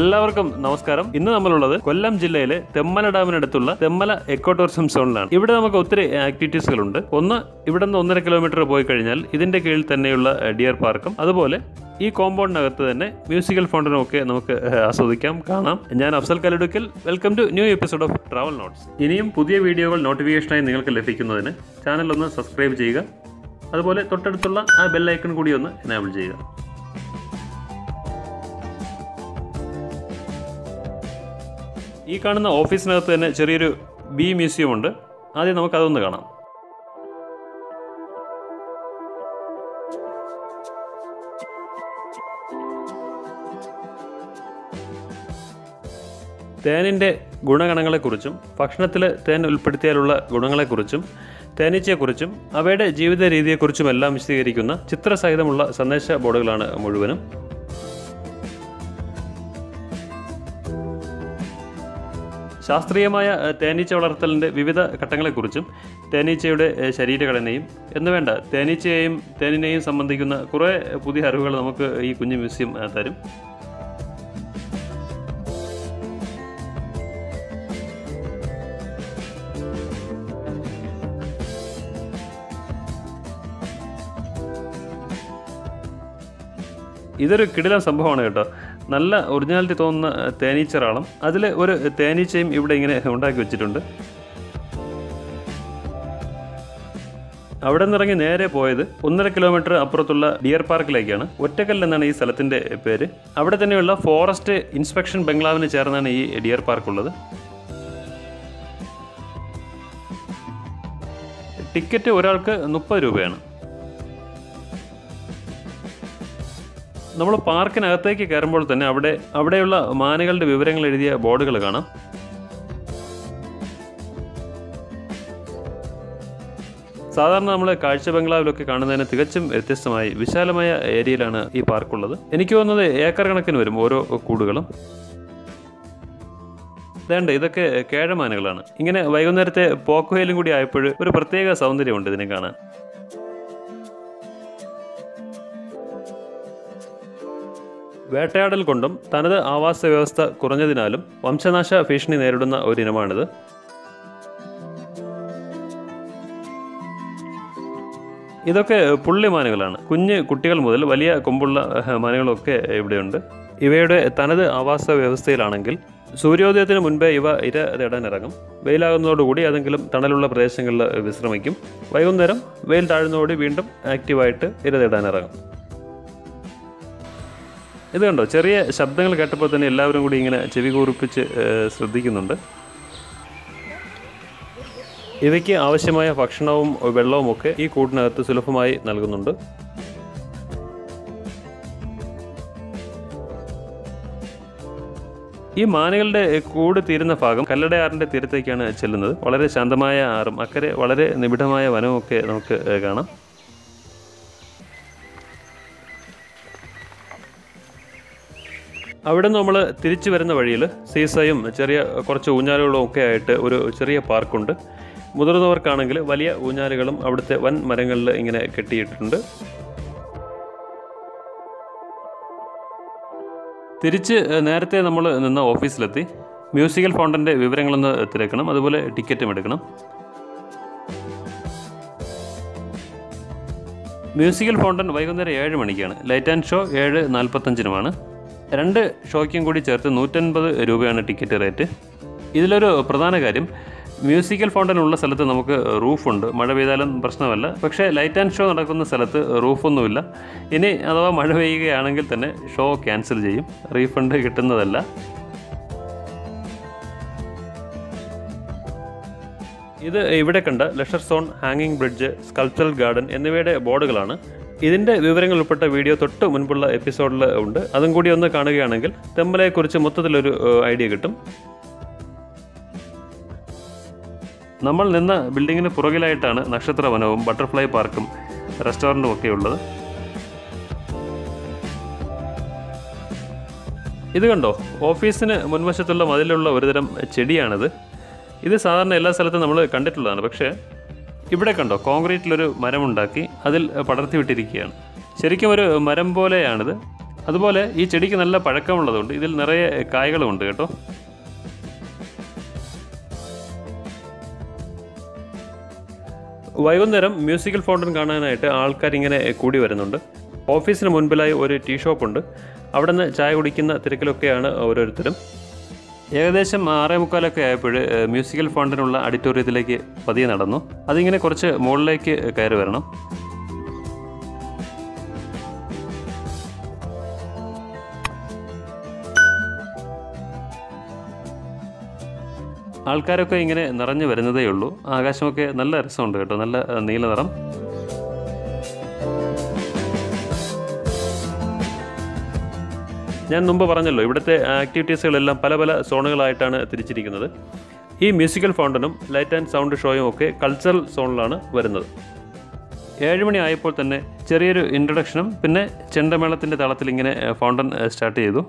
എല്ലാവർക്കും നമസ്കാരം ഇന്ന് നമ്മളുള്ളത് കൊല്ലം ജില്ലയിലെ തെമ്മല ഡാമിനടുത്തുള്ള തെമ്മല എക്കോ ടൂറിസം സോണിലാണ് ഇവിടെ നമുക്ക് ഒത്തിരി ആക്ടിവിറ്റീസുകളുണ്ട് ഒന്ന് ഇവിടെ നിന്ന് ഒന്നര കിലോമീറ്റർ പോയി കഴിഞ്ഞാൽ ഇതിന്റെ കീഴിൽ തന്നെയുള്ള ഏഹ്, ഡിയർ പാർക്കും അതുപോലെ ഈ കോമ്പൗണ്ടിനകത്ത് തന്നെ മ്യൂസിക്കൽ ഫൗണ്ടനും ഒക്കെ നമുക്ക് ഏഹ്, ആസ്വദിക്കാം കാണാം ഞാൻ Afsal Kaladukkal welcome to new episode of travel notes ഇനിയും പുതിയ വീഡിയോകൾ നോട്ടിഫിക്കേഷനായി നിങ്ങൾക്ക് ലഭിക്കുന്നതിന് ചാനൽ ഒന്ന് സബ്സ്ക്രൈബ് ചെയ്യുക അതുപോലെ തൊട്ടടുത്തുള്ള ആ ബെല്ലൈക്കൺ കൂടി ഒന്ന് എനാബിൾ ചെയ്യുക ഈ കാണുന്ന ഓഫീസിനകത്ത് തന്നെ ചെറിയൊരു ബി മ്യൂസിയം ഉണ്ട് ആദ്യം നമുക്ക് അതൊന്ന് കാണാം തേനിൻ്റെ ഗുണഗണങ്ങളെക്കുറിച്ചും ഭക്ഷണത്തിൽ തേൻ ഉൾപ്പെടുത്തിയാലുള്ള ഗുണങ്ങളെക്കുറിച്ചും തേനീച്ചയെക്കുറിച്ചും അവയുടെ ജീവിത രീതിയെക്കുറിച്ചും എല്ലാം വിശദീകരിക്കുന്ന ചിത്രസഹിതമുള്ള സന്ദേശ ബോർഡുകളാണ് മുഴുവനും ശാസ്ത്രീയമായ ഏഹ്, തേനീച്ച വളർത്തലിൻ്റെ വിവിധ ഘട്ടങ്ങളെക്കുറിച്ചും തേനീച്ചയുടെ ഏഹ്, ശരീരഘടനയും എന്നുവേണ്ട തേനീച്ചയെയും തേനിനെയും സംബന്ധിക്കുന്ന കുറേ പുതിയ അറിവുകൾ നമുക്ക് ഈ കുഞ്ഞു മ്യൂസിയം ഏഹ്, തരും ഇതൊരു കിടിലൻ സംഭവമാണ് കേട്ടോ നല്ല ഒറിജിനാലിറ്റി തോന്നുന്ന ഏഹ്, തേനീച്ചറാളം അതിൽ ഒരു തേനീച്ചയും ഇവിടെ ഇങ്ങനെ ഉണ്ടാക്കി വെച്ചിട്ടുണ്ട് അവിടെ നിന്നിറങ്ങി നേരെ പോയത് ഒന്നര കിലോമീറ്റർ അപ്പുറത്തുള്ള ഡിയർ പാർക്കിലേക്കാണ് ഒറ്റക്കൽ എന്നാണ് ഈ സ്ഥലത്തിൻ്റെ പേര് അവിടെ തന്നെയുള്ള ഫോറസ്റ്റ് ഇൻസ്പെക്ഷൻ ബംഗ്ലാവിന് ചേർന്നാണ് ഈ ഡിയർ പാർക്ക് ഉള്ളത് ടിക്കറ്റ് ഒരാൾക്ക് മുപ്പത് രൂപയാണ് നമ്മൾ പാർക്കിനകത്തേക്ക് കയറുമ്പോൾ തന്നെ അവിടെ അവിടെയുള്ള മാനുകളുടെ വിവരങ്ങൾ എഴുതിയ ബോർഡുകൾ കാണാം സാധാരണ നമ്മൾ കാഴ്ച ബംഗ്ലാവിലൊക്കെ കാണുന്നതിന് തികച്ചും വ്യത്യസ്തമായി വിശാലമായ ഏരിയയിലാണ് ഈ പാർക്കുള്ളത് എനിക്ക് തോന്നുന്നത് ഏക്കർ കണക്കിന് വരും ഓരോ കൂടുകളും വേണ്ട ഇതൊക്കെ കേഴമാനുകളാണ് ഇങ്ങനെ വൈകുന്നേരത്തെ പോക്കുവയിലും കൂടി ആയപ്പോൾ ഒരു പ്രത്യേക സൗന്ദര്യമുണ്ട് ഇതിനെ കാണാൻ വേട്ടയാടൽ കൊണ്ടും തനത് ആവാസ വ്യവസ്ഥ കുറഞ്ഞതിനാലും വംശനാശ ഭീഷണി നേരിടുന്ന ഒരിനമാണിത് ഇതൊക്കെ പുള്ളിമാനുകളാണ് കുഞ്ഞ് കുട്ടികൾ മുതൽ വലിയ കൊമ്പുള്ള ഏഹ്, മാനുകളൊക്കെ ഇവിടെയുണ്ട് ഇവയുടെ തനത് ആവാസ വ്യവസ്ഥയിലാണെങ്കിൽ സൂര്യോദയത്തിന് മുൻപേ ഇവ ഇര തേടാൻ ഇറങ്ങും വെയിലാകുന്നതോടുകൂടി ഏതെങ്കിലും തണലുള്ള പ്രദേശങ്ങളിൽ വിശ്രമിക്കും വൈകുന്നേരം വെയിൽ താഴുന്നതോടെ വീണ്ടും ആക്റ്റീവായിട്ട് ഇര തേടാൻ ഇറങ്ങും ഇത് കണ്ടോ ചെറിയ ശബ്ദങ്ങൾ കേട്ടപ്പോൾ തന്നെ എല്ലാവരും കൂടി ഇങ്ങനെ ചെവി കൂർപ്പിച്ച് ഏഹ്, ശ്രദ്ധിക്കുന്നുണ്ട് ഇവയ്ക്ക് ആവശ്യമായ ഭക്ഷണവും വെള്ളവും ഒക്കെ ഈ കൂടിനകത്ത് സുലഭമായി നൽകുന്നുണ്ട് ഈ മാനുകളുടെ കൂട് തീരുന്ന ഭാഗം കല്ലടയാറിൻ്റെ തീരത്തേക്കാണ് ചെല്ലുന്നത് വളരെ ശാന്തമായ ആറും അക്കരെ വളരെ നിബിഡമായ വനവും ഒക്കെ നമുക്ക് ഏഹ്, കാണാം അവിടെ നിന്ന് നമ്മൾ തിരിച്ചു വരുന്ന വഴിയിൽ സീസയും ചെറിയ കുറച്ച് ഊഞ്ഞാലുകളും ഒക്കെ ആയിട്ട് ഒരു ചെറിയ പാർക്കുണ്ട് മുതിർന്നവർക്കാണെങ്കിൽ വലിയ ഊഞ്ഞാലുകളും അവിടുത്തെ വൻ മരങ്ങളിൽ ഇങ്ങനെ കെട്ടിയിട്ടുണ്ട് തിരിച്ച് ഏഹ്, നേരത്തെ നമ്മൾ നിന്ന ഓഫീസിലെത്തി മ്യൂസിക്കൽ ഫൗണ്ടൻ്റെ വിവരങ്ങളൊന്ന് തിരക്കണം അതുപോലെ ടിക്കറ്റും എടുക്കണം മ്യൂസിക്കൽ ഫൗണ്ടൻ വൈകുന്നേരം ഏഴ് മണിക്കാണ് ലൈറ്റ് ആൻഡ് ഷോ ഏഴ് നാൽപ്പത്തഞ്ചിനുമാണ് രണ്ട് ഷോയ്ക്കും കൂടി ചേർത്ത് നൂറ്റൻപത് രൂപയാണ് ടിക്കറ്റ് റേറ്റ് ഇതിലൊരു പ്രധാന കാര്യം മ്യൂസിക്കൽ ഫൗണ്ടൻ ഉള്ള സ്ഥലത്ത് നമുക്ക് റൂഫുണ്ട് മഴ പെയ്താലും പ്രശ്നമല്ല പക്ഷേ ലൈറ്റ് ആൻഡ് ഷോ നടക്കുന്ന സ്ഥലത്ത് റൂഫൊന്നുമില്ല ഇനി അഥവാ മഴ പെയ്യുകയാണെങ്കിൽ തന്നെ ഷോ ക്യാൻസൽ ചെയ്യും റീഫണ്ട് കിട്ടുന്നതല്ല ഇത് ഇവിടെ കണ്ട ലെഷർ സോൺ ഹാങ്ങിങ് ബ്രിഡ്ജ് സ്കൾപ്ചറൽ ഗാർഡൻ എന്നിവയുടെ ബോർഡുകളാണ് ഇതിൻ്റെ വിവരങ്ങൾ ഉൾപ്പെട്ട വീഡിയോ തൊട്ട് മുൻപുള്ള എപ്പിസോഡിൽ ഉണ്ട് അതും കൂടി ഒന്ന് കാണുകയാണെങ്കിൽ തെമ്മലയെക്കുറിച്ച് മൊത്തത്തിലൊരു ഏഹ്, ഐഡിയ കിട്ടും നമ്മൾ നിന്ന ബിൽഡിങ്ങിന് പുറകിലായിട്ടാണ് നക്ഷത്ര വനവും ബട്ടർഫ്ലൈ പാർക്കും റെസ്റ്റോറൻറ്റും ഒക്കെ ഉള്ളത് ഇത് കണ്ടോ ഓഫീസിന് മുൻവശത്തുള്ള മതിലുള്ള ഒരുതരം ചെടിയാണിത് ഇത് സാധാരണ എല്ലാ സ്ഥലത്തും നമ്മൾ കണ്ടിട്ടുള്ളതാണ് പക്ഷേ ഇവിടെ കണ്ടോ കോൺക്രീറ്റിലൊരു മരമുണ്ടാക്കി അതിൽ പടർത്തി വിട്ടിരിക്കുകയാണ് ശരിക്കും ഒരു മരം പോലെയാണിത് അതുപോലെ ഈ ചെടിക്ക് നല്ല പഴക്കമുള്ളതുകൊണ്ട് ഇതിൽ നിറയെ കായ്കളുമുണ്ട് കേട്ടോ വൈകുന്നേരം മ്യൂസിക്കൽ ഫൗണ്ടൻ കാണാനായിട്ട് ആൾക്കാർ ഇങ്ങനെ കൂടി വരുന്നുണ്ട് ഓഫീസിന് മുൻപിലായി ഒരു ടീ ഷോപ്പുണ്ട് അവിടെ നിന്ന് ചായ കുടിക്കുന്ന തിരക്കിലൊക്കെയാണ് ഓരോരുത്തരും ഏകദേശം ആറേ മുക്കാലൊക്കെ ആയപ്പോൾ മ്യൂസിക്കൽ ഫൗണ്ടനുള്ള ഓഡിറ്റോറിയത്തിലേക്ക് പതിയെ നടന്നു അതിങ്ങനെ കുറച്ച് മുകളിലേക്ക് കയറി വരണം ആൾക്കാരൊക്കെ ഇങ്ങനെ നിറഞ്ഞു വരുന്നതേ ഉള്ളൂ ആകാശമൊക്കെ നല്ല രസമുണ്ട് കേട്ടോ നല്ല ഏഹ്, നീല നിറം ഞാൻ മുമ്പ് പറഞ്ഞല്ലോ ഇവിടുത്തെ ആക്ടിവിറ്റീസുകളെല്ലാം പല പല സോണുകളായിട്ടാണ് തിരിച്ചിരിക്കുന്നത് ഈ മ്യൂസിക്കൽ ഫൗണ്ടനും ലൈറ്റ് ആൻഡ് സൗണ്ട് ഷോയും ഒക്കെ കൾച്ചറൽ സോണിലാണ് വരുന്നത് ഏഴുമണി ആയപ്പോൾ തന്നെ ചെറിയൊരു ഇൻട്രൊഡക്ഷനും പിന്നെ ചെണ്ടമേളത്തിൻ്റെ താളത്തിൽ ഇങ്ങനെ ഏഹ്, ഫൗണ്ടൻ ഏഹ്, സ്റ്റാർട്ട് ചെയ്തു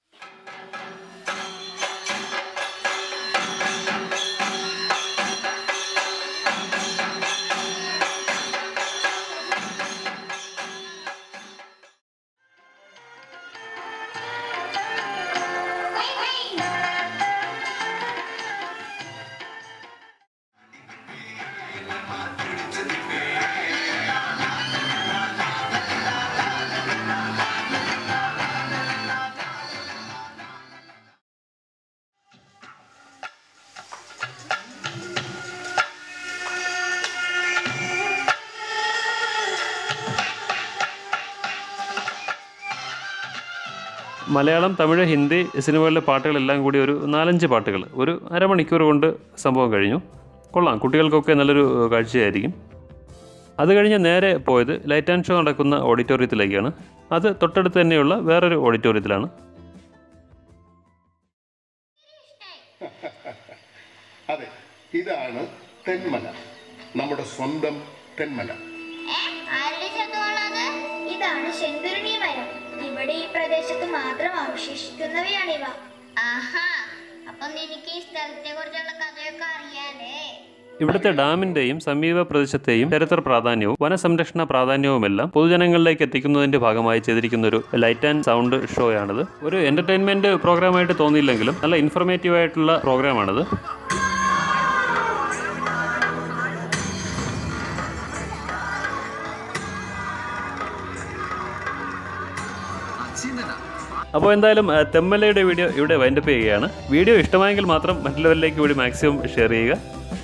മലയാളം തമിഴ് ഹിന്ദി സിനിമകളിലെ പാട്ടുകളെല്ലാം കൂടി ഒരു നാലഞ്ച് പാട്ടുകൾ ഒരു അരമണിക്കൂർ കൊണ്ട് സംഭവം കഴിഞ്ഞു കൊള്ളാം കുട്ടികൾക്കൊക്കെ നല്ലൊരു ഏഹ്, കാഴ്ചയായിരിക്കും അത് കഴിഞ്ഞ് നേരെ പോയത് ലൈറ്റ് ആൻഡ് ഷോ നടക്കുന്ന ഓഡിറ്റോറിയത്തിലേക്കാണ് അത് തൊട്ടടുത്ത് തന്നെയുള്ള വേറൊരു ഓഡിറ്റോറിയത്തിലാണ് അതെ ഇതാണ് തെന്മല നമ്മുടെ സ്വന്തം തെന്മല ഏ? ആരുടെ ശബ്ദമാണത് ഇതാണ് ശെന്തുരുണി മരം ഇവിടെ ഈ പ്രദേശത്ത് മാത്രം അവശേഷിക്കുന്നവയാണിവ ആഹാ അപ്പൊ നിനക്ക് ഈ സ്ഥലത്തെ കുറിച്ചുള്ള കഥയൊക്കെ അറിയാലേ ഇവിടുത്തെ ഡാമിന്റെയും സമീപ പ്രദേശത്തെയും ചരിത്ര പ്രാധാന്യവും വനസംരക്ഷണ പ്രാധാന്യവുമെല്ലാം പൊതുജനങ്ങളിലേക്ക് എത്തിക്കുന്നതിന്റെ ഭാഗമായി ചെയ്തിരിക്കുന്ന ഒരു ലൈറ്റ് ആൻഡ് സൗണ്ട് ഷോ ആണിത് ഒരു എന്റർടൈൻമെന്റ് പ്രോഗ്രാമായിട്ട് തോന്നിയില്ലെങ്കിലും നല്ല ഇൻഫർമേറ്റീവ് ആയിട്ടുള്ള പ്രോഗ്രാമാണിത് അപ്പോൾ എന്തായാലും ആ, തെമ്മലയുടെ വീഡിയോ ഇവിടെ വൈൻഡപ്പ് ചെയ്യുകയാണ് വീഡിയോ ഇഷ്ടമായെങ്കിൽ മാത്രം മറ്റുള്ളവരിലേക്ക് കൂടി മാക്സിമം ഷെയർ ചെയ്യുക